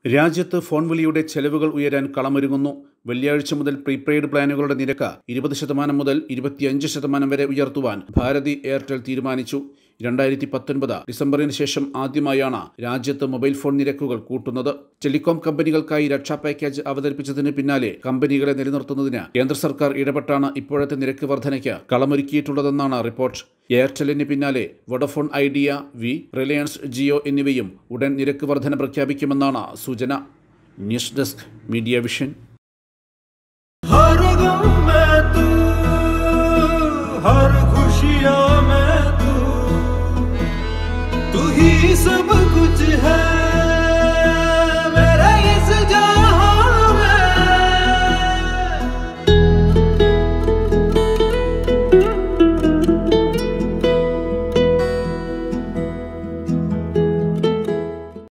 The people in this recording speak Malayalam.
രാജ്യത്ത് ഫോൺ വിളിയുടെ ചെലവുകൾ ഉയരാൻ കളമൊരുങ്ങുന്നു വെള്ളിയാഴ്ച മുതൽ പ്രീപെയ്ഡ് പ്ലാനുകളുടെ നിരക്ക് ഇരുപത് ശതമാനം മുതൽ ഇരുപത്തിയഞ്ച് ശതമാനം വരെ ഉയർത്തുവാൻ ഭാരതി എയർടെൽ തീരുമാനിച്ചു രണ്ടായിരത്തി പത്തൊൻപത് ഡിസംബറിന് ശേഷം ആദ്യമായാണ് രാജ്യത്ത് മൊബൈൽ ഫോൺ നിരക്കുകൾ കൂട്ടുന്നത് ടെലികോം കമ്പനികൾക്കായി രക്ഷാ പാക്കേജ് അവതരിപ്പിച്ചതിന് പിന്നാലെ കമ്പനികളെ നിലനിർത്തുന്നതിന് കേന്ദ്ര സർക്കാർ ഇടപെട്ടാണ് ഇപ്പോഴത്തെ നിരക്ക് വർധനയ്ക്ക് കളമൊരുക്കിയിട്ടുള്ളതെന്നാണ് റിപ്പോർട്ട് എയർടെലിന് പിന്നാലെ Vodafone Idea Vi Reliance Jio എന്നിവയും ഉടൻ നിരക്ക് വർധന പ്രഖ്യാപിക്കുമെന്നാണ് സൂചന ന്യൂസ് ഡെസ്ക് മീഡിയ വിഷൻ